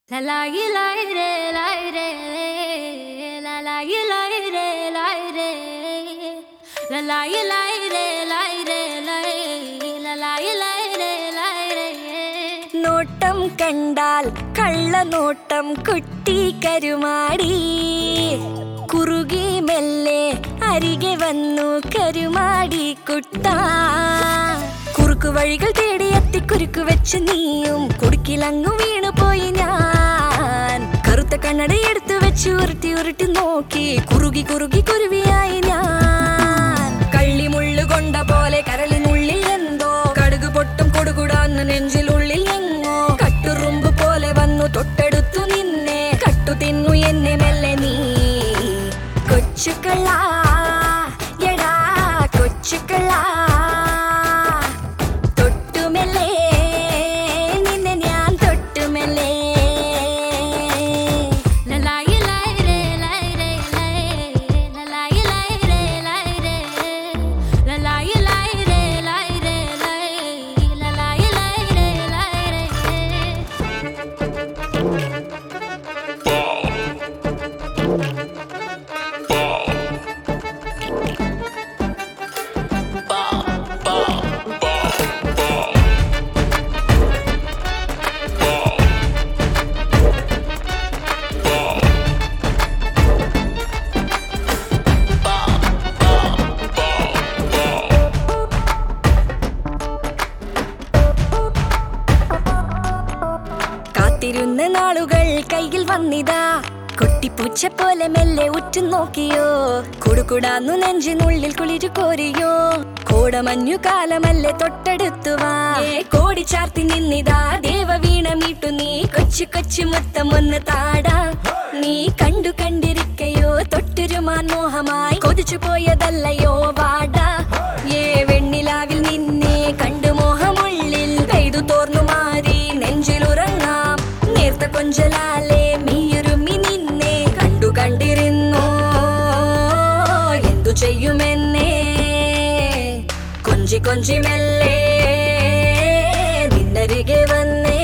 La la yi la yi re la yi re la la yi la yi re la yi re la la yi la yi re la yi re la yi la la yi la yi re la yi re നോട്ടം കണ്ടാൽ കള്ളനോട്ടം കുട്ടി കരുമാടി കുറുകി മെല്ലെ അരികെ വന്നു കരുമാടി കുട്ട കുറുക്കു വഴികൾ തേടി എത്തി കുരുക്കു വെച്ച് നീയും കുടുക്കിലങ്ങു വീണു പോയി ഞാൻ കറുത്ത കണ്ണട എടുത്തു വെച്ച് ഉരുട്ടി ഉരുട്ടി നോക്കി കുറുകി കുറുകി കുരുവിയായി ഞാൻ കള്ളിമുള്ളു കൊണ്ട പോലെ കരളിനുള്ളിൽ എന്തോ കടുക് പൊട്ടും കൊടുകുടാന്ന് നെഞ്ചിലുള്ളിൽ എങ്ങോ കട്ടുറുമ്പ് പോലെ വന്നു തൊട്ടടുത്തു നിന്നെ കട്ടു തിന്നു എന്നെ മെല്ലെ നീ കൊച്ചുകള എടാ കൊച്ചുകള തൊട്ടുമെല്ലെ നിന്നെ ഞാൻ തൊട്ടുമെല്ലെ la la yi la yi re la yi re la la yi la yi re la yi re la la yi la yi re la yi re la la yi la yi re la yi re കാത്തിരുന്ന നാളുകൾ കയ്യിൽ വന്നിതാ കുട്ടിപ്പൂച്ച പോലെ മെല്ലെ ഉറ്റു നോക്കിയോ കുടുകുടാന്നു നെഞ്ചിനുള്ളിൽ കുളിരു കോരിയോ കോടമഞ്ഞു കാലമല്ലേ തൊട്ടടുത്തു വാ ഏ കോടി ചാർത്തി നിന്നിതാ ദേവവീണ മീട്ടു നീ കൊച്ചു കൊച്ചു മുത്തം ഒന്ന് താടാ നീ കണ്ടു കണ്ടിരിക്കയോ തൊട്ടുരുമാൻ മോഹമായി കൊതിച്ചു പോയതല്ലയോ വാടാ ഏ വെണ്ണിലാവിൽ നിന്നെ കണ്ടു മോഹമുള്ളിൽ പെയ്തു തോർന്നു മാറി നെഞ്ചിലുറങ്ങാം നേർത്ത കൊഞ്ചലാലെ മീയുരുമി നിന്നെ കണ്ടു കണ്ടിരുന്നു എന്തു ചെയ്യുമെന്നേ കൊഞ്ചി കൊഞ്ചി മെല്ലെ നിന്നരികെ വന്നേ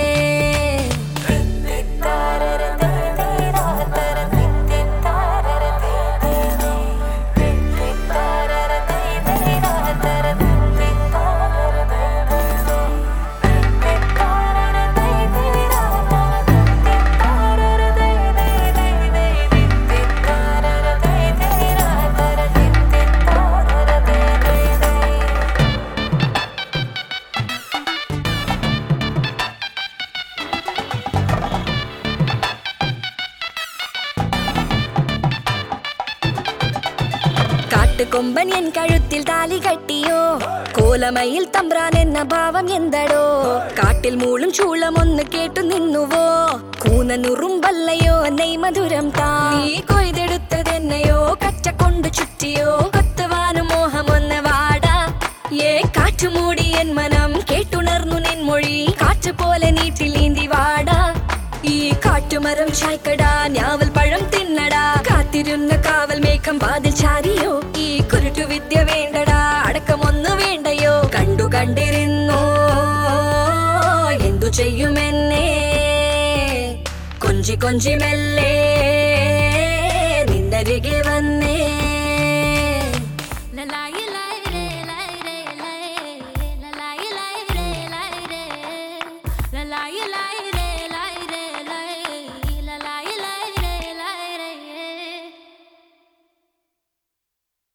കാട്ടുകൊമ്പൻ എൻ കഴുത്തിൽ താലി കെട്ടിയോ കോലമയിൽ തമ്പ്രാൻ എന്ന ഭാവം എന്തടോ കാട്ടിൽ മൂളും ചൂളമൊന്ന് കേട്ടു നിന്നുവോ കൂനനുറുമ്പല്ലയോ നെയ്മധുരം താ നീ കൊയ്തെടുത്തതെന്നയോ കച്ച കൊണ്ട് ചുറ്റിയോ കൊത്തുവാനും മോഹമൊന്ന് വാടാ ഏ കാറ്റുമൂടി എൻ മനം കേട്ടുണർന്നു നിൻ മൊഴി കാറ്റ് പോലെ നീട്ടിലീന്തി വാടാ ഈ കാട്ടുമരം ചായ്ക്കടാ ഞാവൽ പഴം തിന്നടാ കാത്തിരുന്ന കാവൽ മേഘം വാതിൽ ചാരിയോ ഈ കുരുട്ടു വിദ്യ വേണ്ടടാ അടക്കമൊന്നു വേണ്ടയോ കണ്ടു കണ്ടിരുന്നു എന്തു ചെയ്യുമെന്നേ കൊഞ്ചി കൊഞ്ചി മെല്ലെ നിന്നരികെ വന്നേ